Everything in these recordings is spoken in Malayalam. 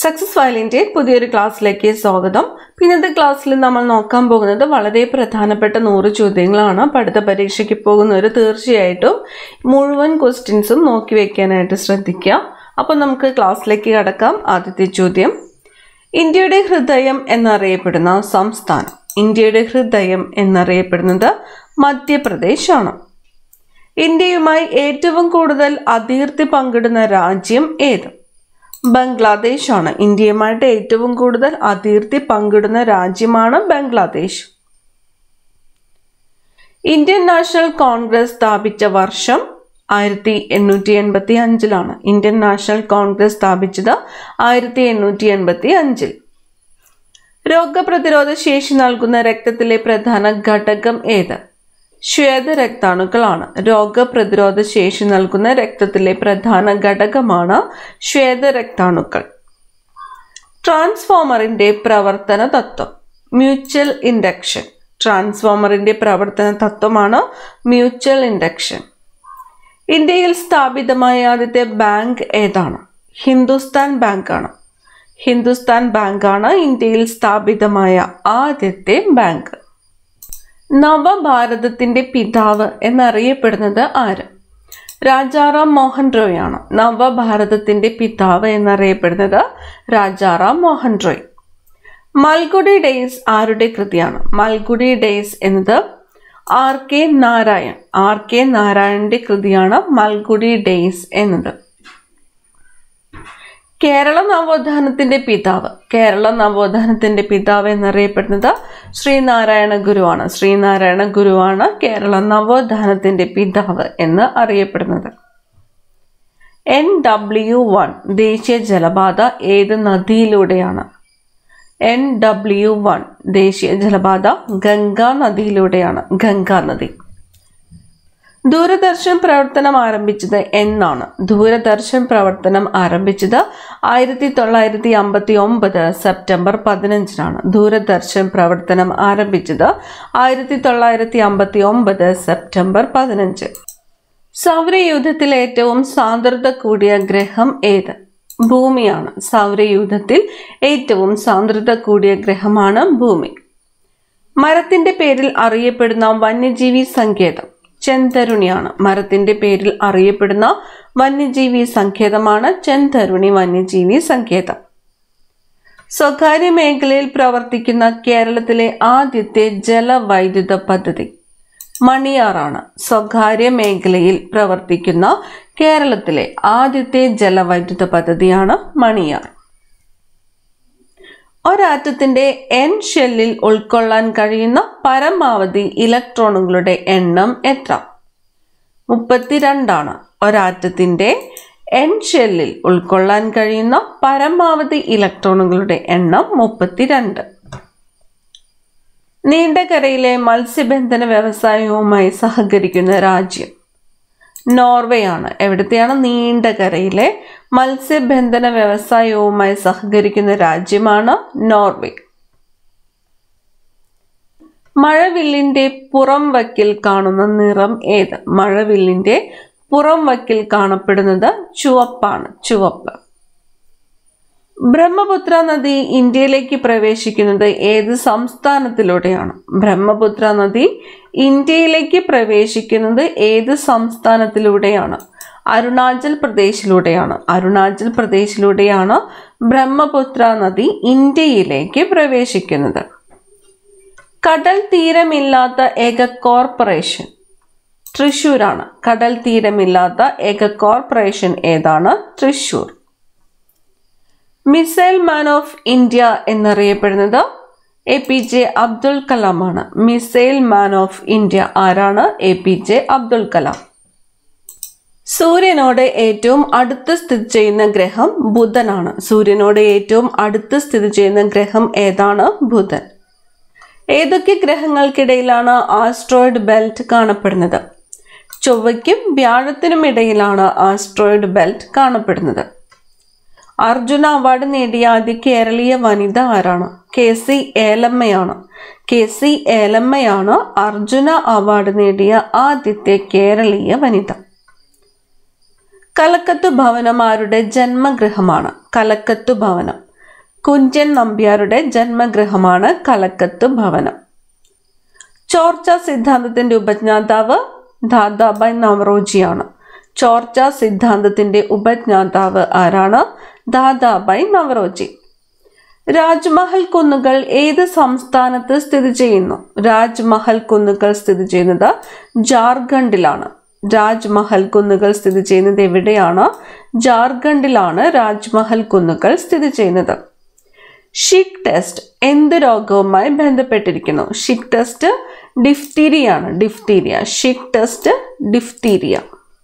സക്സസ് ഫയലിൻ്റെ പുതിയൊരു ക്ലാസ്സിലേക്ക് സ്വാഗതം ഇന്നത്തെ ക്ലാസ്സിൽ നമ്മൾ നോക്കാൻ പോകുന്നത് വളരെ പ്രധാനപ്പെട്ട നൂറ് ചോദ്യങ്ങളാണ് പഠിത്ത പരീക്ഷയ്ക്ക് പോകുന്നവർ തീർച്ചയായിട്ടും മുഴുവൻ ക്വസ്റ്റ്യൻസും നോക്കി വെക്കാനായിട്ട് ശ്രദ്ധിക്കുക അപ്പോൾ നമുക്ക് ക്ലാസ്സിലേക്ക് കടക്കാം ആദ്യത്തെ ചോദ്യം ഇന്ത്യയുടെ ഹൃദയം എന്നറിയപ്പെടുന്ന സംസ്ഥാനം ഇന്ത്യയുടെ ഹൃദയം എന്നറിയപ്പെടുന്നത് മധ്യപ്രദേശാണ് ഇന്ത്യയുമായി ഏറ്റവും കൂടുതൽ അതിർത്തി പങ്കിടുന്ന രാജ്യം ഏത് ബംഗ്ലാദേശ് ആണ് ഇന്ത്യയുമായിട്ട് ഏറ്റവും കൂടുതൽ അതിർത്തി പങ്കിടുന്ന രാജ്യമാണ് ബംഗ്ലാദേശ് ഇന്ത്യൻ നാഷണൽ കോൺഗ്രസ് സ്ഥാപിച്ച വർഷം ആയിരത്തി എണ്ണൂറ്റി എൺപത്തി അഞ്ചിലാണ് ഇന്ത്യൻ നാഷണൽ കോൺഗ്രസ് സ്ഥാപിച്ചത് ആയിരത്തി എണ്ണൂറ്റി എൺപത്തി അഞ്ചിൽ രോഗപ്രതിരോധ ശേഷി നൽകുന്ന രക്തത്തിലെ പ്രധാന ഘടകം ഏത് ശ്വേതരക്താണുക്കളാണ് രോഗപ്രതിരോധ ശേഷി നൽകുന്ന രക്തത്തിലെ പ്രധാന ഘടകമാണ് ശ്വേതരക്താണുക്കൾ ട്രാൻസ്ഫോമറിന്റെ പ്രവർത്തന തത്വം മ്യൂച്വൽ ഇൻഡക്ഷൻ ട്രാൻസ്ഫോമറിന്റെ പ്രവർത്തന തത്വമാണ് മ്യൂച്വൽ ഇൻഡക്ഷൻ ഇന്ത്യയിൽ സ്ഥാപിതമായ ആദ്യത്തെ ബാങ്ക് ഏതാണ് ഹിന്ദുസ്ഥാൻ ബാങ്കാണ് ഹിന്ദുസ്ഥാൻ ബാങ്കാണ് ഇന്ത്യയിൽ സ്ഥാപിതമായ ആദ്യത്തെ ബാങ്ക് നവഭാരതത്തിന്റെ പിതാവ് എന്നറിയപ്പെടുന്നത് ആര് രാജാറാം മോഹൻ റോയ് ആണ് നവഭാരതത്തിന്റെ പിതാവ് എന്നറിയപ്പെടുന്നത് രാജാറാം മോഹൻ റോയ് മൽഗുഡി ഡേയ്സ് ആരുടെ കൃതിയാണ് മൽഗുഡി ഡേയ്സ് എന്നത് R K Narayan R K നാരായണന്റെ കൃതിയാണ് മൽഗുഡി ഡേയ്സ് എന്നത് കേരള നവോത്ഥാനത്തിന്റെ പിതാവ് കേരള നവോത്ഥാനത്തിന്റെ പിതാവ് എന്നറിയപ്പെടുന്നത് ശ്രീനാരായണ ഗുരുവാണ് ശ്രീനാരായണ ഗുരുവാണ് കേരള നവോത്ഥാനത്തിന്റെ പിതാവ് എന്ന് അറിയപ്പെടുന്നത് എൻ ഡബ്ല്യു വൺ ദേശീയ ജലപാത ഏത് നദിയിലൂടെയാണ് എൻ ഡബ്ല്യു വൺ ദേശീയ ജലപാത ഗംഗാ നദിയിലൂടെയാണ് ഗംഗാ നദി ദൂരദർശൻ പ്രവർത്തനം ആരംഭിച്ചത് എന്നാണ് ദൂരദർശൻ പ്രവർത്തനം ആരംഭിച്ചത് ആയിരത്തി തൊള്ളായിരത്തി അമ്പത്തി ഒമ്പത് സെപ്റ്റംബർ പതിനഞ്ചിനാണ് ദൂരദർശൻ പ്രവർത്തനം ആരംഭിച്ചത് ആയിരത്തി തൊള്ളായിരത്തി അമ്പത്തി ഒമ്പത് സെപ്റ്റംബർ പതിനഞ്ച് സൗരയൂഥത്തിൽ ഏറ്റവും സാന്ദ്രത കൂടിയ ഗ്രഹം ഏത് ഭൂമിയാണ് സൗരയൂഥത്തിൽ ഏറ്റവും സാന്ദ്രത കൂടിയ ഗ്രഹമാണ് ഭൂമി മരത്തിന്റെ പേരിൽ അറിയപ്പെടുന്ന വന്യജീവി സങ്കേതം ചെന്തരുണിയാണ് മരത്തിന്റെ പേരിൽ അറിയപ്പെടുന്ന വന്യജീവി സങ്കേതമാണ് ചെന്തരുണി വന്യജീവി സങ്കേതം സ്വകാര്യ മേഖലയിൽ പ്രവർത്തിക്കുന്ന കേരളത്തിലെ ആദ്യത്തെ ജലവൈദ്യുത പദ്ധതി മണിയാറാണ് സ്വകാര്യ മേഖലയിൽ പ്രവർത്തിക്കുന്ന കേരളത്തിലെ ആദ്യത്തെ ജലവൈദ്യുത പദ്ധതിയാണ് മണിയാർ ഒരാറ്റത്തിന്റെ എൻ ഷെല്ലിൽ ഉൾക്കൊള്ളാൻ കഴിയുന്ന പരമാവധി ഇലക്ട്രോണുകളുടെ എണ്ണം എത്ര മുപ്പത്തിരണ്ടാണ് ഒരാറ്റത്തിന്റെ എൻ ഷെല്ലിൽ ഉൾക്കൊള്ളാൻ കഴിയുന്ന പരമാവധി ഇലക്ട്രോണുകളുടെ എണ്ണം മുപ്പത്തിരണ്ട് നീണ്ടകരയിലെ മത്സ്യബന്ധന വ്യവസായവുമായി സഹകരിക്കുന്ന രാജ്യം നോർവേയാണ് എവിടത്തെയാണ് നീണ്ടകരയിലെ മത്സ്യബന്ധന വ്യവസായവുമായി സഹകരിക്കുന്ന രാജ്യമാണ് നോർവേ മഴവില്ലിന്റെ പുറം വക്കിൽ കാണുന്ന നിറം ഏത് മഴവില്ലിന്റെ പുറം വക്കിൽ കാണപ്പെടുന്നത് ചുവപ്പാണ് ചുവപ്പ് ബ്രഹ്മപുത്ര നദി ഇന്ത്യയിലേക്ക് പ്രവേശിക്കുന്നത് ഏത് സംസ്ഥാനത്തിലൂടെയാണ് ബ്രഹ്മപുത്ര നദി ഇന്ത്യയിലേക്ക് പ്രവേശിക്കുന്നത് ഏത് സംസ്ഥാനത്തിലൂടെയാണ് അരുണാചൽ പ്രദേശിലൂടെയാണ് അരുണാചൽ പ്രദേശിലൂടെയാണ് ബ്രഹ്മപുത്ര നദി ഇന്ത്യയിലേക്ക് പ്രവേശിക്കുന്നത് കടൽ തീരമില്ലാത്ത ഏക കോർപ്പറേഷൻ തൃശൂരാണ് കടൽ തീരമില്ലാത്ത ഏക കോർപ്പറേഷൻ ഏതാണ് Thrissur missile man of India എന്നറിയപ്പെടുന്നത് എ പി ജെ അബ്ദുൽ കലാമാണ് മിസൈൽ മാൻ ഓഫ് ഇന്ത്യ ആരാണ് A P J Abdul Kalam സൂര്യനോട് ഏറ്റവും അടുത്ത് സ്ഥിതി ചെയ്യുന്ന ഗ്രഹം ബുധനാണ് സൂര്യനോട് ഏറ്റവും അടുത്ത് സ്ഥിതി ചെയ്യുന്ന ഗ്രഹം ഏതാണ് ബുധൻ ഏതൊക്കെ ഗ്രഹങ്ങൾക്കിടയിലാണ് ആസ്ട്രോയിഡ് ബെൽറ്റ് കാണപ്പെടുന്നത് ചൊവ്വയ്ക്കും വ്യാഴത്തിനും ഇടയിലാണ് ആസ്ട്രോയിഡ് ബെൽറ്റ് കാണപ്പെടുന്നത് അർജുന അവാർഡ് നേടിയ ആദ്യ കേരളീയ വനിത ആരാണ് കെ സി ഏലമ്മയാണ് കെ സി ഏലമ്മയാണ് അർജുന അവാർഡ് നേടിയ ആദ്യത്തെ കേരളീയ വനിത കലക്കത്ത് ഭവനം ആരുടെ ജന്മഗൃഹമാണ് കലക്കത്ത് ഭവനം കുഞ്ചൻ നമ്പ്യാരുടെ ജന്മഗൃഹമാണ് കലക്കത്ത് ഭവനം ചോർച്ച സിദ്ധാന്തത്തിന്റെ ഉപജ്ഞാതാവ് ദാദാബായ് നവറോജിയാണ് ചോർച്ച സിദ്ധാന്തത്തിന്റെ ഉപജ്ഞാതാവ് ആരാണ് ദാദാബായ് നവറോജി രാജ്മഹൽ കുന്നുകൾ ഏത് സംസ്ഥാനത്ത് സ്ഥിതി ചെയ്യുന്നു രാജ്മഹൽ കുന്നുകൾ സ്ഥിതി ചെയ്യുന്നത് ജാർഖണ്ഡിലാണ് രാജ്മഹൽ കുന്നുകൾ സ്ഥിതി ചെയ്യുന്നത് എവിടെയാണ് ജാർഖണ്ഡിലാണ് രാജ്മഹൽ കുന്നുകൾ സ്ഥിതി ചെയ്യുന്നത് ഷിക് ടെസ്റ്റ് എന്ത് രോഗവുമായി ബന്ധപ്പെട്ടിരിക്കുന്നു ഷിക് ടെസ്റ്റ് ഡിഫ്തീരിയാണ് ഡിഫ്തീരിയ ഷിക് ടെസ്റ്റ് ഡിഫ്തീരിയ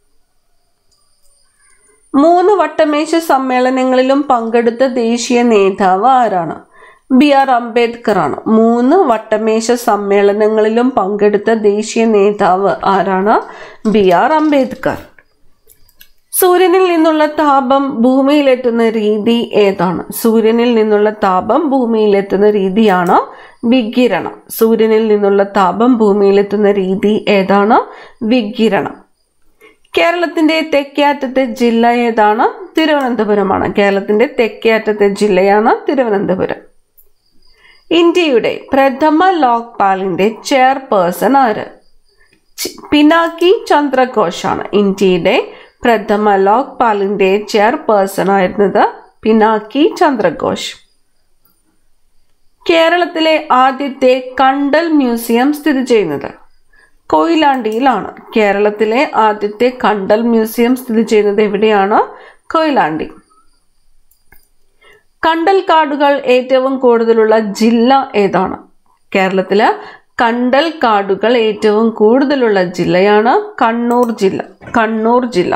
മൂന്ന് വട്ടമേശ സമ്മേളനങ്ങളിലും പങ്കെടുത്ത ദേശീയ നേതാവ് ആരാണ് ബി ആർ അംബേദ്കർ ആണ് മൂന്ന് വട്ടമേശ സമ്മേളനങ്ങളിലും പങ്കെടുത്ത ദേശീയ നേതാവ് ആരാണ് ബി ആർ അംബേദ്കർ സൂര്യനിൽ നിന്നുള്ള താപം ഭൂമിയിലെത്തുന്ന രീതി ഏതാണ് സൂര്യനിൽ നിന്നുള്ള താപം ഭൂമിയിലെത്തുന്ന രീതിയാണ് വികിരണം സൂര്യനിൽ നിന്നുള്ള താപം ഭൂമിയിലെത്തുന്ന രീതി ഏതാണ് വികിരണം കേരളത്തിന്റെ തെക്കേ അറ്റത്തെ ജില്ല ഏതാണ് തിരുവനന്തപുരമാണ് കേരളത്തിന്റെ തെക്കേ അറ്റത്തെ ജില്ലയാണ് തിരുവനന്തപുരം ഇന്ത്യയുടെ പ്രഥമ ലോക്പാലിന്റെ ചെയർപേഴ്സൺ ആര് ചി- പിനാക്കി ചന്ദ്രഘോഷാണ് ഇന്ത്യയുടെ പ്രഥമ ലോക്പാലിന്റെ ചെയർപേഴ്സൺ ആയിരുന്നത് പിനാക്കി ചന്ദ്രഘോഷ് കേരളത്തിലെ ആദ്യത്തെ കണ്ടൽ മ്യൂസിയം സ്ഥിതി ചെയ്യുന്നത് കൊയിലാണ്ടിയിലാണ് കേരളത്തിലെ ആദ്യത്തെ കണ്ടൽ മ്യൂസിയം സ്ഥിതി ചെയ്യുന്നത് എവിടെയാണ് കൊയിലാണ്ടി കണ്ടൽ കാടുകൾ ഏറ്റവും കൂടുതലുള്ള ജില്ല ഏതാണ് കേരളത്തില് കണ്ടൽ കാടുകൾ ഏറ്റവും കൂടുതലുള്ള ജില്ലയാണ് കണ്ണൂർ ജില്ല കണ്ണൂർ ജില്ല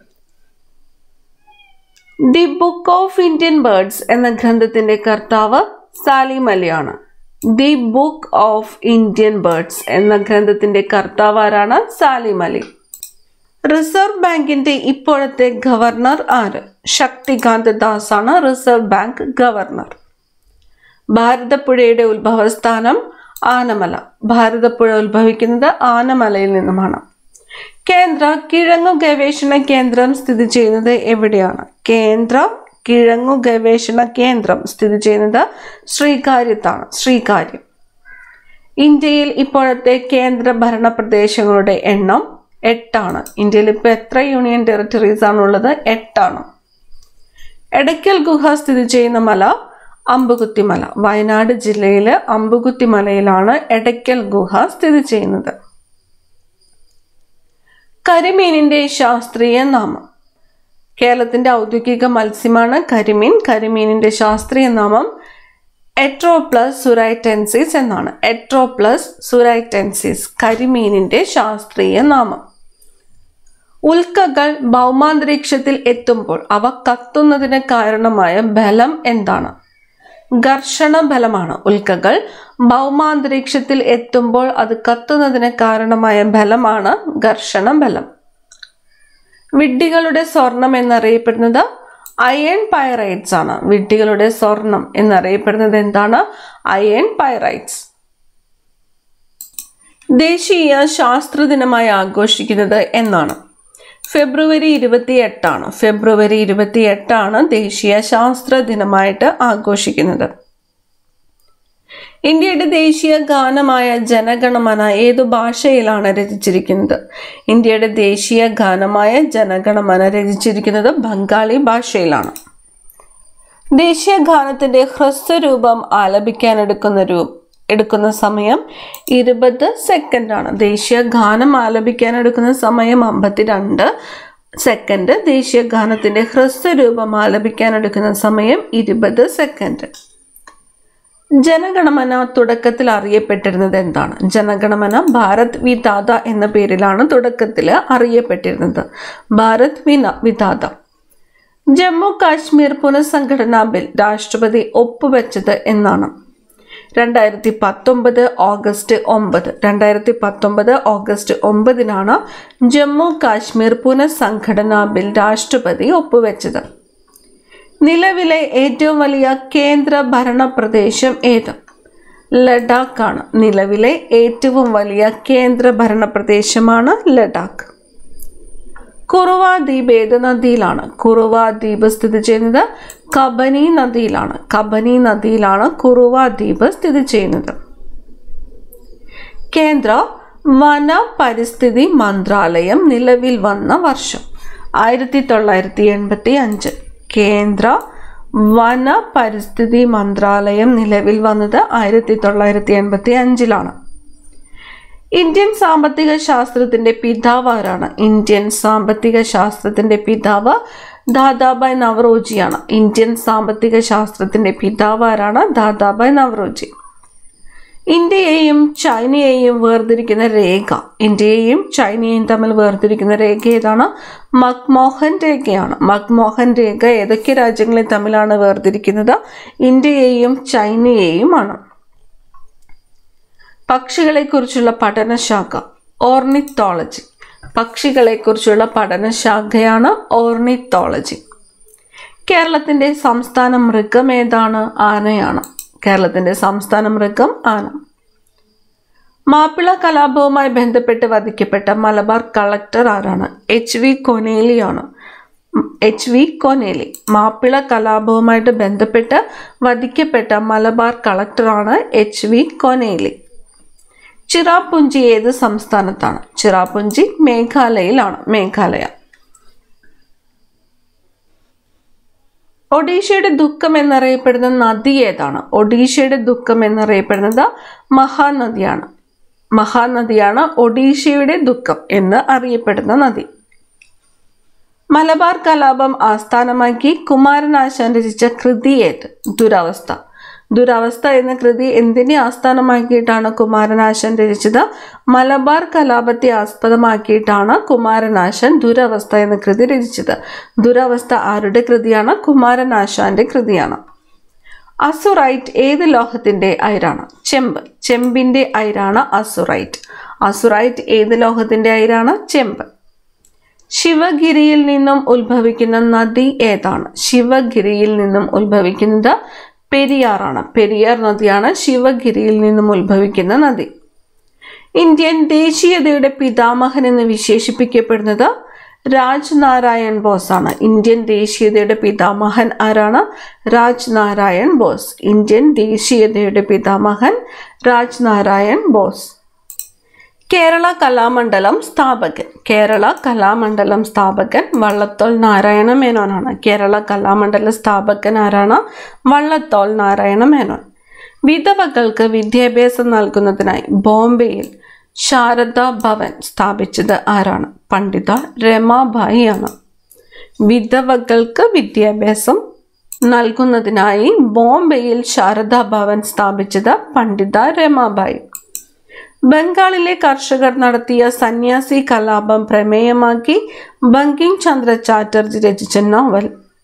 the book of Indian birds എന്ന ഗ്രന്ഥത്തിന്റെ കർത്താവ് സാലിം അലിയാണ് the book of Indian birds എന്ന ഗ്രന്ഥത്തിന്റെ കർത്താവ് ആരാണ് സാലിം അലി റിസർവ് ബാങ്കിന്റെ ഇപ്പോഴത്തെ ഗവർണർ ആര് ശക്തികാന്ത് ദാസ് ആണ് റിസർവ് ബാങ്ക് ഗവർണർ ഭാരതപ്പുഴയുടെ ഉത്ഭവസ്ഥാനം ആനമല ഭാരതപ്പുഴ ഉത്ഭവിക്കുന്നത് ആനമലയിൽ നിന്നുമാണ് കേന്ദ്ര കിഴങ്ങു ഗവേഷണ കേന്ദ്രം സ്ഥിതി ചെയ്യുന്നത് എവിടെയാണ് കേന്ദ്ര കിഴങ്ങു ഗവേഷണ കേന്ദ്രം സ്ഥിതി ചെയ്യുന്നത് ശ്രീകാര്യത്താണ് ശ്രീകാര്യം ഇന്ത്യയിൽ ഇപ്പോഴത്തെ കേന്ദ്ര ഭരണ പ്രദേശങ്ങളുടെ എണ്ണം എട്ടാണ് ഇന്ത്യയിൽ ഇപ്പോൾ എത്ര യൂണിയൻ ടെറിട്ടറീസ് ആണുള്ളത് എട്ടാണ് എടയ്ക്കൽ ഗുഹ സ്ഥിതി ചെയ്യുന്ന മല അമ്പുകുത്തിമല വയനാട് ജില്ലയിലെ അമ്പുകുത്തിമലയിലാണ് എടയ്ക്കൽ ഗുഹ സ്ഥിതി ചെയ്യുന്നത് കരിമീനിന്റെ ശാസ്ത്രീയ നാമം കേരളത്തിന്റെ ഔദ്യോഗിക മത്സ്യമാണ് കരിമീൻ കരിമീനിന്റെ ശാസ്ത്രീയ നാമം എട്രോപ്ലസ് സുറൈറ്റൻസിസ് എന്നാണ് എട്രോപ്ലസ് സുറൈറ്റൻസിസ് കരിമീനിന്റെ ശാസ്ത്രീയ നാമം ഉൽക്കകൾ ഭൗമാന്തരീക്ഷത്തിൽ എത്തുമ്പോൾ അവ കത്തുന്നതിന് കാരണമായ ബലം എന്താണ് ഘർഷണ ബലമാണ് ഉൽക്കകൾ ഭൗമാന്തരീക്ഷത്തിൽ എത്തുമ്പോൾ അത് കത്തുന്നതിന് കാരണമായ ബലമാണ് ഘർഷണ ബലം വിഡ്ഢികളുടെ സ്വർണം എന്നറിയപ്പെടുന്നത് അയൺ പൈറൈറ്റ്സ് ആണ് വിഡ്ഢികളുടെ സ്വർണം എന്നറിയപ്പെടുന്നത് എന്താണ് അയൺ പൈറൈറ്റ്സ് ദേശീയ ശാസ്ത്ര ദിനമായി ആഘോഷിക്കുന്നത് എന്നാണ് ഫെബ്രുവരി ഇരുപത്തി എട്ടാണ് ഫെബ്രുവരി ഇരുപത്തി എട്ടാണ് ദേശീയ ശാസ്ത്ര ദിനമായിട്ട് ആഘോഷിക്കുന്നത് ഇന്ത്യയുടെ ദേശീയ ഗാനമായ ജനഗണമന ഏതു ഭാഷയിലാണ് രചിച്ചിരിക്കുന്നത് ഇന്ത്യയുടെ ദേശീയ ഗാനമായ ജനഗണമന രചിച്ചിരിക്കുന്നത് ബംഗാളി ഭാഷയിലാണ് ദേശീയ ഗാനത്തിന്റെ ഹ്രസ്വരൂപം ആലപിക്കാൻ എടുക്കുന്ന രൂപം എടുക്കുന്ന സമയം ഇരുപത് സെക്കൻഡാണ് ദേശീയ ഗാനം ആലപിക്കാൻ എടുക്കുന്ന സമയം അമ്പത്തിരണ്ട് സെക്കൻഡ് ദേശീയ ഗാനത്തിന്റെ ഹ്രസ്വരൂപം ആലപിക്കാൻ എടുക്കുന്ന സമയം ഇരുപത് സെക്കൻഡ് ജനഗണമന തുടക്കത്തിൽ അറിയപ്പെട്ടിരുന്നത് എന്താണ് ജനഗണമന ഭാരത് വിധാത എന്ന പേരിലാണ് തുടക്കത്തിൽ അറിയപ്പെട്ടിരുന്നത് ഭാരത് വിന വിധാത ജമ്മു കാശ്മീർ പുനഃസംഘടനാ ബിൽ രാഷ്ട്രപതി ഒപ്പുവെച്ചത് എന്നാണ് രണ്ടായിരത്തി പത്തൊമ്പത് ഓഗസ്റ്റ് ഒമ്പത് രണ്ടായിരത്തി പത്തൊമ്പത് ഓഗസ്റ്റ് ഒമ്പതിനാണ് ജമ്മു കാശ്മീർ പുനഃസംഘടനാ ബിൽ രാഷ്ട്രപതി ഒപ്പുവെച്ചത് നിലവിലെ ഏറ്റവും വലിയ കേന്ദ്ര ഭരണ പ്രദേശം ഏത് ലഡാക്ക് ആണ് നിലവിലെ ഏറ്റവും വലിയ കേന്ദ്ര ഭരണ പ്രദേശമാണ് ലഡാക്ക് കുറുവ ദ്വീപ് ഏത് നദിയിലാണ് കുറുവ ദ്വീപ് സ്ഥിതി ചെയ്യുന്നത് കബനി നദിയിലാണ് കബനി നദിയിലാണ് കുറുവ ദ്വീപ് സ്ഥിതി ചെയ്യുന്നത് കേന്ദ്ര വന പരിസ്ഥിതി മന്ത്രാലയം നിലവിൽ വന്ന വർഷം ആയിരത്തി തൊള്ളായിരത്തി എൺപത്തി അഞ്ച് കേന്ദ്ര വന പരിസ്ഥിതി മന്ത്രാലയം നിലവിൽ വന്നത് ആയിരത്തി തൊള്ളായിരത്തി എൺപത്തി അഞ്ചിലാണ് ഇന്ത്യൻ സാമ്പത്തിക ശാസ്ത്രത്തിന്റെ പിതാവ് ആരാണ് ഇന്ത്യൻ സാമ്പത്തിക ശാസ്ത്രത്തിന്റെ പിതാവ് ദാദാബായ് നവറോജിയാണ് ഇന്ത്യൻ സാമ്പത്തിക ശാസ്ത്രത്തിന്റെ പിതാവ് ആരാണ് ദാദാബായ് നവറോജി ഇന്ത്യയെയും ചൈനയെയും വേർതിരിക്കുന്ന രേഖ ഇന്ത്യയെയും ചൈനയെയും തമ്മിൽ വേർതിരിക്കുന്ന രേഖ ഏതാണ് മക്മോഹൻ രേഖയാണ് മക്മോഹൻ രേഖ ഏതൊക്കെ രാജ്യങ്ങളെ തമ്മിലാണ് വേർതിരിക്കുന്നത് ഇന്ത്യയെയും ചൈനയെയുമാണ് പക്ഷികളെക്കുറിച്ചുള്ള പഠനശാഖ ഓർണിത്തോളജി പക്ഷികളെക്കുറിച്ചുള്ള പഠനശാഖയാണ് ഓർണിത്തോളജി കേരളത്തിൻ്റെ സംസ്ഥാന മൃഗം ഏതാണ് ആനയാണ് കേരളത്തിൻ്റെ സംസ്ഥാന മൃഗം ആന മാപ്പിള കലാപവുമായി ബന്ധപ്പെട്ട് വധിക്കപ്പെട്ട മലബാർ കളക്ടർ ആരാണ് എച്ച് വി കൊനേലിയാണ് എച്ച് വി കൊനേലി മാപ്പിള കലാപവുമായിട്ട് ബന്ധപ്പെട്ട് വധിക്കപ്പെട്ട മലബാർ കളക്ടറാണ് എച്ച് വി കൊനേലി ചിറാപുഞ്ചി ഏത് സംസ്ഥാനത്താണ് ചിറാപുഞ്ചി മേഘാലയയിലാണ് മേഘാലയ ഒഡീഷയുടെ ദുഃഖം എന്നറിയപ്പെടുന്ന നദി ഏതാണ് ഒഡീഷയുടെ ദുഃഖം എന്നറിയപ്പെടുന്നത് മഹാനദിയാണ് മഹാനദിയാണ് ഒഡീഷയുടെ ദുഃഖം എന്ന് അറിയപ്പെടുന്ന നദി മലബാർ കലാപം ആസ്ഥാനമാക്കി കുമാരനാശാൻ രചിച്ച കൃതി ഏത് ദുരവസ്ഥ ദുരവസ്ഥ എന്ന കൃതി എന്തിനെ ആസ്ഥാനമാക്കിയിട്ടാണ് കുമാരനാശൻ രചിച്ചത് മലബാർ കലാപത്തെ ആസ്പദമാക്കിയിട്ടാണ് കുമാരനാശൻ ദുരവസ്ഥ എന്ന കൃതി രചിച്ചത് ദുരവസ്ഥ ആരുടെ കൃതിയാണ് കുമാരനാശാന്റെ കൃതിയാണ് അസുറൈറ്റ് ഏത് ലോഹത്തിന്റെ അയിരാണ് ചെമ്പ് ചെമ്പിന്റെ അയിരാണ് അസുറൈറ്റ് അസുറൈറ്റ് ഏത് ലോഹത്തിന്റെ അയിരാണ് ചെമ്പ് ശിവഗിരിയിൽ നിന്നും ഉത്ഭവിക്കുന്ന നദി ഏതാണ് ശിവഗിരിയിൽ നിന്നും ഉത്ഭവിക്കുന്നത് പെരിയാറാണ് പെരിയാർ നദിയാണ് ശിവഗിരിയിൽ നിന്നും ഉത്ഭവിക്കുന്ന നദി ഇന്ത്യൻ ദേശീയതയുടെ പിതാമഹൻ എന്ന് വിശേഷിപ്പിക്കപ്പെടുന്നത് രാജ് നാരായൺ ബോസ് ആണ് ഇന്ത്യൻ ദേശീയതയുടെ പിതാമഹൻ ആരാണ് രാജ് നാരായൺ ബോസ് ഇന്ത്യൻ ദേശീയതയുടെ പിതാമഹൻ രാജ് നാരായൺ ബോസ് കേരള കലാമണ്ഡലം സ്ഥാപകൻ കേരള കലാമണ്ഡലം സ്ഥാപകൻ വള്ളത്തോൾ നാരായണ മേനോനാണ് കേരള കലാമണ്ഡല സ്ഥാപകൻ ആരാണ് വള്ളത്തോൾ നാരായണ മേനോൻ വിധവകൾക്ക് വിദ്യാഭ്യാസം നൽകുന്നതിനായി ബോംബെയിൽ ശാരദ ഭവൻ സ്ഥാപിച്ചത് ആരാണ് പണ്ഡിത രമാബായി ആണ് വിധവകൾക്ക് വിദ്യാഭ്യാസം നൽകുന്നതിനായി ബോംബെയിൽ ശാരദ ഭവൻ സ്ഥാപിച്ചത് പണ്ഡിത രമാബായി ബംഗാളിലെ കർഷകർ നടത്തിയ സന്യാസി കലാപം പ്രമേയമാക്കി ബങ്കിം ചന്ദ്ര ചാറ്റർജി രചിച്ച നോവൽ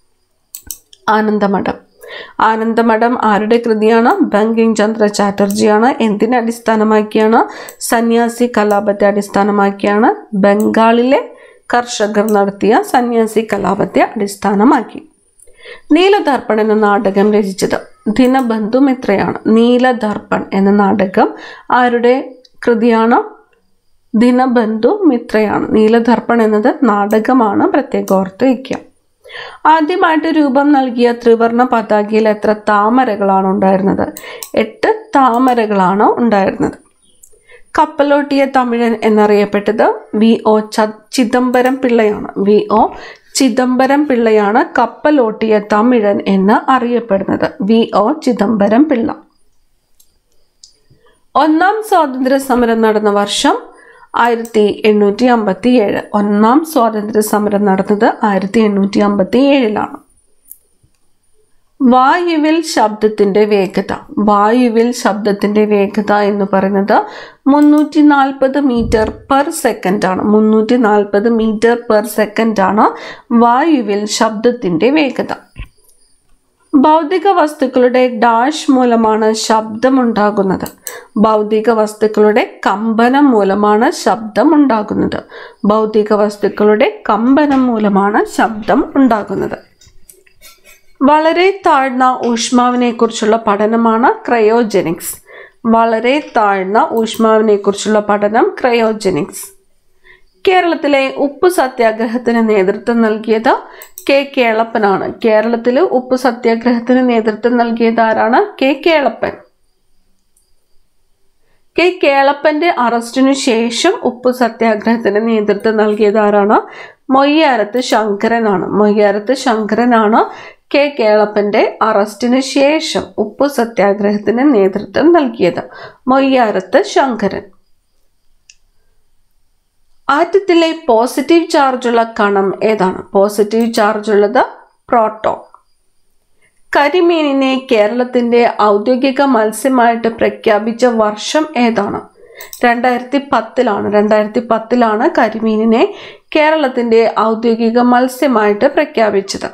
ആനന്ദമഠം ആനന്ദമഠം ആരുടെ കൃതിയാണ് ബങ്കിം ചന്ദ്ര ചാറ്റർജിയാണ് എന്തിനെ അടിസ്ഥാനമാക്കിയാണ് സന്യാസി കലാപത്തെ അടിസ്ഥാനമാക്കിയാണ് ബംഗാളിലെ കർഷകർ നടത്തിയ സന്യാസി കലാപത്തെ അടിസ്ഥാനമാക്കി നീലദർപ്പൺ എന്ന നാടകം രചിച്ചത് ദിനബന്ധു മിത്രയാണ് നീലദർപ്പൺ എന്ന നാടകം ആരുടെ കൃതിയാണ് ദിനബന്ധു മിത്രയാണ് നീലദർപ്പൺ എന്നത് നാടകമാണ് പ്രത്യേകം ഓർത്ത് വയ്ക്കുക ആദ്യമായിട്ട് രൂപം നൽകിയ ത്രിവർണ പതാകയിൽ എത്ര താമരകളാണ് ഉണ്ടായിരുന്നത് എട്ട് താമരകളാണ് ഉണ്ടായിരുന്നത് കപ്പലോട്ടിയ തമിഴൻ എന്നറിയപ്പെട്ടത് വി ഒ ച ചിദംബരം പിള്ളയാണ് വി ഒ ചിദംബരം പിള്ളയാണ് കപ്പലോട്ടിയ തമിഴൻ എന്ന് അറിയപ്പെടുന്നത് വി ഒ ചിദംബരം പിള്ള ഒന്നാം സ്വാതന്ത്ര്യ സമരം നടന്ന വർഷം ആയിരത്തി എണ്ണൂറ്റി അമ്പത്തി ഏഴ് ഒന്നാം സ്വാതന്ത്ര്യ സമരം നടന്നത് ആയിരത്തി എണ്ണൂറ്റി അമ്പത്തി ഏഴിലാണ് വായുവിൽ ശബ്ദത്തിന്റെ വേഗത വായുവിൽ ശബ്ദത്തിന്റെ വേഗത എന്ന് പറയുന്നത് മുന്നൂറ്റി നാൽപ്പത് മീറ്റർ പെർ സെക്കൻഡ് ആണ് മുന്നൂറ്റി നാൽപ്പത് മീറ്റർ പെർ സെക്കൻഡ് ആണ് വായുവിൽ ശബ്ദത്തിന്റെ വേഗത ഭൗതിക വസ്തുക്കളുടെ ഡാഷ് മൂലമാണ് ശബ്ദമുണ്ടാകുന്നത് ഭൗതിക വസ്തുക്കളുടെ കമ്പനം മൂലമാണ് ശബ്ദം ഉണ്ടാകുന്നത് ഭൗതിക വസ്തുക്കളുടെ കമ്പനം മൂലമാണ് ശബ്ദം ഉണ്ടാകുന്നത് വളരെ താഴ്ന്ന ഊഷ്മാവിനെ കുറിച്ചുള്ള പഠനമാണ് ക്രയോജെനിക്സ് വളരെ താഴ്ന്ന ഊഷ്മാവിനെ കുറിച്ചുള്ള പഠനം ക്രയോജെനിക്സ് കേരളത്തിലെ ഉപ്പ് സത്യാഗ്രഹത്തിന് നേതൃത്വം നൽകിയത് കെ കേളപ്പനാണ് കേരളത്തിൽ ഉപ്പ് സത്യാഗ്രഹത്തിന് നേതൃത്വം നൽകിയത് ആരാണ് കെ കേളപ്പൻ കെ കേളപ്പന്റെ അറസ്റ്റിനു ശേഷം ഉപ്പ് സത്യാഗ്രഹത്തിന് നേതൃത്വം നൽകിയത് ആരാണ് മൊയ്യാരത്ത് ശങ്കരനാണ് മൊയ്യാരത്ത് ശങ്കരനാണ് കെ കേളപ്പന്റെ അറസ്റ്റിനു ശേഷം ഉപ്പ് സത്യാഗ്രഹത്തിന് നേതൃത്വം നൽകിയത് മൊയ്യാരത്ത് ശങ്കരൻ ആറ്റത്തിലെ പോസിറ്റീവ് ചാർജുള്ള കണം ഏതാണ് പോസിറ്റീവ് ചാർജുള്ളത് പ്രോട്ടോൺ കരിമീനിനെ കേരളത്തിന്റെ ഔദ്യോഗിക മത്സ്യമായിട്ട് പ്രഖ്യാപിച്ച വർഷം ഏതാണ് രണ്ടായിരത്തി പത്തിലാണ് രണ്ടായിരത്തി പത്തിലാണ് കരിമീനിനെ കേരളത്തിന്റെ ഔദ്യോഗിക മത്സ്യമായിട്ട് പ്രഖ്യാപിച്ചത്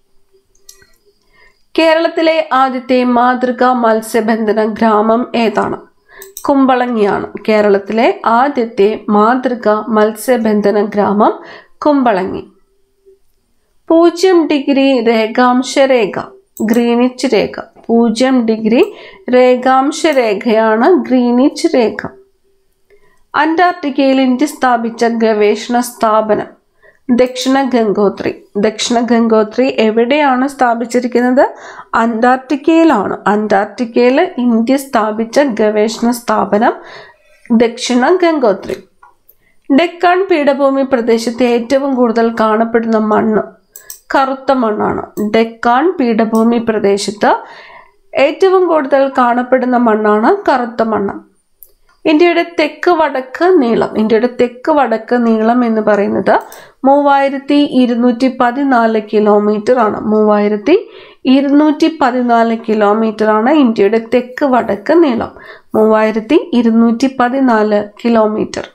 കേരളത്തിലെ ആദ്യത്തെ മാതൃകാ മത്സ്യബന്ധന ഗ്രാമം ഏതാണ് കുമ്പളങ്ങിയാണ് കേരളത്തിലെ ആദ്യത്തെ മാതൃകാ മത്സ്യബന്ധന ഗ്രാമം കുമ്പളങ്ങി പൂജ്യം ഡിഗ്രി രേഖാംശ രേഖ ഗ്രീനിച്ച് രേഖ പൂജ്യം ഡിഗ്രി രേഖാംശ രേഖയാണ് ഗ്രീനിച്ച് രേഖ അന്റാർട്ടിക്കയിൽ ഇന്ത്യ സ്ഥാപിച്ച ഗവേഷണ സ്ഥാപനം ദക്ഷിണ ഗംഗോത്രി ദക്ഷിണ ഗംഗോത്രി എവിടെയാണ് സ്ഥാപിച്ചിരിക്കുന്നത് അന്റാർട്ടിക്കയിലാണ് അന്റാർട്ടിക്കയിൽ ഇന്ത്യ സ്ഥാപിച്ച ഗവേഷണ സ്ഥാപനം ദക്ഷിണ ഗംഗോത്രി ഡെക്കാൻ പീഠഭൂമി പ്രദേശത്ത് ഏറ്റവും കൂടുതൽ കാണപ്പെടുന്ന മണ്ണ് കറുത്ത മണ്ണാണ് ഡെക്കാൻ പീഠഭൂമി പ്രദേശത്ത് ഏറ്റവും കൂടുതൽ കാണപ്പെടുന്ന മണ്ണാണ് കറുത്ത മണ്ണ് ഇന്ത്യയുടെ തെക്ക് വടക്ക് നീളം ഇന്ത്യയുടെ തെക്ക് വടക്ക് നീളം എന്ന് പറയുന്നത് മൂവായിരത്തി ഇരുന്നൂറ്റി പതിനാല് കിലോമീറ്റർ ആണ് മൂവായിരത്തി ഇരുന്നൂറ്റി പതിനാല് കിലോമീറ്റർ ആണ് ഇന്ത്യയുടെ തെക്ക് വടക്ക് നീളം മൂവായിരത്തി ഇരുന്നൂറ്റി പതിനാല് കിലോമീറ്റർ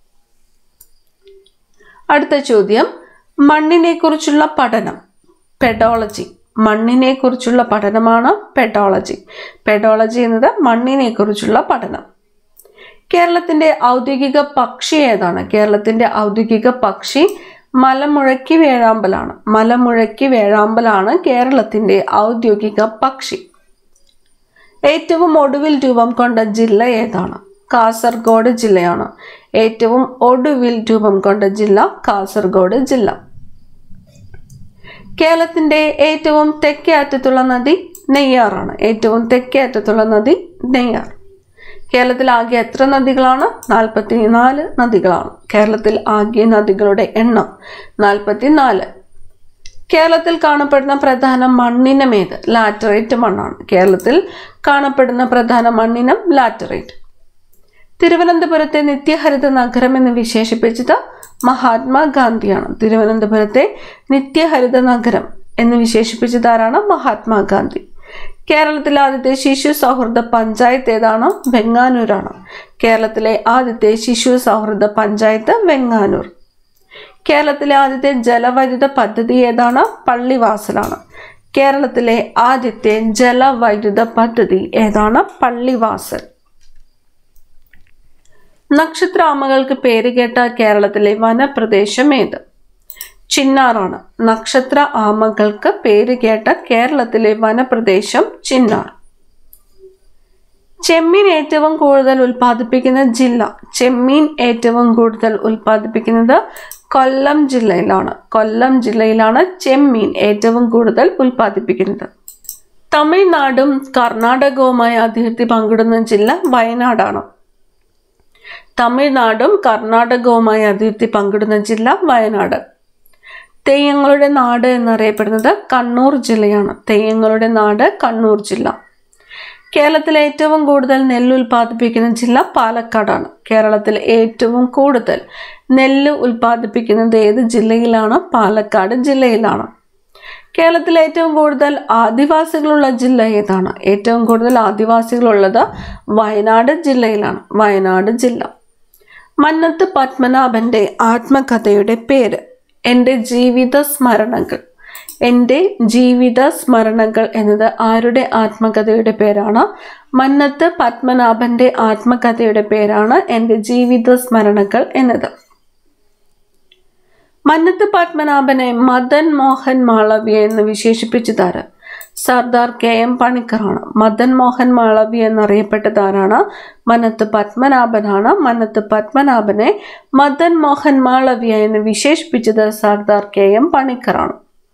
അടുത്ത ചോദ്യം മണ്ണിനെ കുറിച്ചുള്ള പഠനം പെഡോളജി മണ്ണിനെ കുറിച്ചുള്ള പഠനമാണ് പെഡോളജി പെഡോളജി എന്നത് മണ്ണിനെ കുറിച്ചുള്ള പഠനം കേരളത്തിന്റെ ഔദ്യോഗിക പക്ഷി ഏതാണ് കേരളത്തിന്റെ ഔദ്യോഗിക പക്ഷി മലമുഴക്കി വേഴാമ്പലാണ് മലമുഴക്കി വേഴാമ്പലാണ് കേരളത്തിന്റെ ഔദ്യോഗിക പക്ഷി ഏറ്റവും ഒടുവിൽ രൂപം കൊണ്ട ജില്ല ഏതാണ് കാസർഗോഡ് ജില്ലയാണ് ഏറ്റവും ഒടുവിൽ രൂപം കൊണ്ട ജില്ല കാസർഗോഡ് ജില്ല കേരളത്തിന്റെ ഏറ്റവും തെക്കേ അറ്റത്തുള്ള നദി നെയ്യാറാണ് ഏറ്റവും തെക്കേ അറ്റത്തുള്ള നദി നെയ്യാർ കേരളത്തിൽ ആകെ എത്ര നദികളാണ് നാൽപ്പത്തി നാല് നദികളാണ് കേരളത്തിൽ ആകെ നദികളുടെ എണ്ണം നാൽപ്പത്തി നാല് കേരളത്തിൽ കാണപ്പെടുന്ന പ്രധാന മണ്ണിനം ഏത് ലാറ്ററൈറ്റ് മണ്ണാണ് കേരളത്തിൽ കാണപ്പെടുന്ന പ്രധാന മണ്ണിനം ലാറ്ററൈറ്റ് തിരുവനന്തപുരത്തെ നിത്യഹരിത നഗരം എന്ന് വിശേഷിപ്പിച്ചത് മഹാത്മാഗാന്ധിയാണ് തിരുവനന്തപുരത്തെ നിത്യഹരിത നഗരം എന്ന് വിശേഷിപ്പിച്ചത് ആരാണ് മഹാത്മാഗാന്ധി കേരളത്തിലെ ആദ്യത്തെ ശിശു സൗഹൃദ പഞ്ചായത്ത് ഏതാണ് വെങ്ങാനൂരാണ് കേരളത്തിലെ ആദ്യത്തെ ശിശു സൗഹൃദ പഞ്ചായത്ത് വെങ്ങാനൂർ കേരളത്തിലെ ആദ്യത്തെ ജലവൈദ്യുത പദ്ധതി ഏതാണ് പള്ളിവാസലാണ് കേരളത്തിലെ ആദ്യത്തെ ജലവൈദ്യുത പദ്ധതി ഏതാണ് പള്ളിവാസൽ നക്ഷത്രാമകൾക്ക് പേരുകേട്ട കേരളത്തിലെ വനപ്രദേശം ഏത് ചിന്നാറാണ് നക്ഷത്ര ആമകൾക്ക് പേരുകേട്ട കേരളത്തിലെ വനപ്രദേശം ചിന്നാർ ചെമ്മീൻ ഏറ്റവും കൂടുതൽ ഉൽപ്പാദിപ്പിക്കുന്ന ജില്ല ചെമ്മീൻ ഏറ്റവും കൂടുതൽ ഉൽപ്പാദിപ്പിക്കുന്നത് കൊല്ലം ജില്ലയിലാണ് കൊല്ലം ജില്ലയിലാണ് ചെമ്മീൻ ഏറ്റവും കൂടുതൽ ഉൽപ്പാദിപ്പിക്കുന്നത് തമിഴ്നാടും കർണാടകവുമായി അതിർത്തി പങ്കിടുന്ന ജില്ല വയനാടാണ് തമിഴ്നാടും കർണാടകവുമായി അതിർത്തി പങ്കിടുന്ന ജില്ല വയനാട് തെയ്യങ്ങളുടെ നാട് എന്നറിയപ്പെടുന്നത് കണ്ണൂർ ജില്ലയാണ് തെയ്യങ്ങളുടെ നാട് കണ്ണൂർ ജില്ല കേരളത്തിൽ ഏറ്റവും കൂടുതൽ നെല്ല് ഉൽപ്പാദിപ്പിക്കുന്ന ജില്ല പാലക്കാടാണ് കേരളത്തിൽ ഏറ്റവും കൂടുതൽ നെല്ല് ഉൽപ്പാദിപ്പിക്കുന്നത് ഏത് ജില്ലയിലാണ് പാലക്കാട് ജില്ലയിലാണ് കേരളത്തിൽ ഏറ്റവും കൂടുതൽ ആദിവാസികളുള്ള ജില്ല ഏതാണ് ഏറ്റവും കൂടുതൽ ആദിവാസികളുള്ളത് വയനാട് ജില്ലയിലാണ് വയനാട് ജില്ല മന്നത്ത് പത്മനാഭന്റെ ആത്മകഥയുടെ പേര് എൻ്റെ ജീവിത സ്മരണകൾ എൻ്റെ ജീവിത സ്മരണകൾ എന്നത് ആരുടെ ആത്മകഥയുടെ പേരാണ് മന്നത്ത് പത്മനാഭന്റെ ആത്മകഥയുടെ പേരാണ് എൻ്റെ ജീവിത സ്മരണകൾ എന്നത് മന്നത്ത് പത്മനാഭനെ മദൻ മോഹൻ മാളവ്യ എന്ന് വിശേഷിപ്പിച്ചതാര് സർദാർ കെ എം പണിക്കറാണ് മദൻ മോഹൻ മാളവ്യ എന്നറിയപ്പെട്ടത് ആരാണ് മനത്ത് പത്മനാഭനാണ് മനത്ത് പത്മനാഭനെ മദൻ മോഹൻ മാളവ്യ എന്ന് വിശേഷിപ്പിച്ചത് സർദാർ കെ എം പണിക്കറാണ്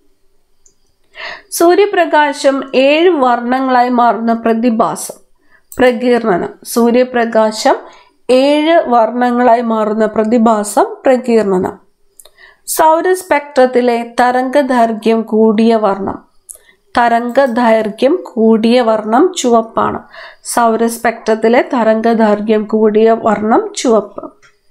സൂര്യപ്രകാശം ഏഴ് വർണ്ണങ്ങളായി മാറുന്ന പ്രതിഭാസം പ്രകീർണനം സൂര്യപ്രകാശം ഏഴ് വർണ്ണങ്ങളായി മാറുന്ന പ്രതിഭാസം പ്രകീർണനം സൗരസ്പെക്ട്രത്തിലെ തരംഗദൈർഘ്യം കൂടിയ വർണ്ണം തരംഗദൈർഘ്യം കൂടിയ വർണ്ണം ചുവപ്പാണ് സൗരസ്പെക്ട്രത്തിലെ തരംഗദൈർഘ്യം കൂടിയ വർണ്ണം ചുവപ്പ്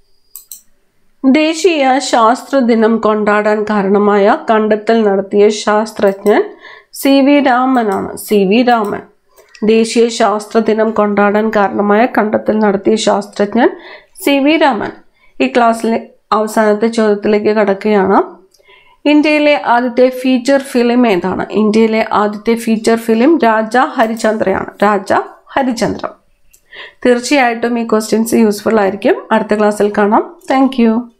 ദേശീയ ശാസ്ത്ര ദിനം കൊണ്ടാടാൻ കാരണമായ കണ്ടെത്തൽ നടത്തിയ ശാസ്ത്രജ്ഞൻ സി വി രാമനാണ് സി വി രാമൻ ദേശീയ ശാസ്ത്ര ദിനം കൊണ്ടാടാൻ കാരണമായ കണ്ടെത്തൽ നടത്തിയ ശാസ്ത്രജ്ഞൻ സി വി രാമൻ ഈ ക്ലാസ്സിലെ അവസാനത്തെ ചോദ്യത്തിലേക്ക് കടക്കുകയാണ് ഇന്ത്യയിലെ ആദ്യത്തെ ഫീച്ചർ ഫിലിം ഏതാണ് ഇന്ത്യയിലെ ആദ്യത്തെ ഫീച്ചർ ഫിലിം രാജ ഹരിചന്ദ്രയാണ് രാജ ഹരിചന്ദ്ര തീർച്ചയായിട്ടും ഈ ക്വസ്റ്റ്യൻസ് യൂസ്ഫുൾ ആയിരിക്കും അടുത്ത ക്ലാസ്സിൽ കാണാം താങ്ക്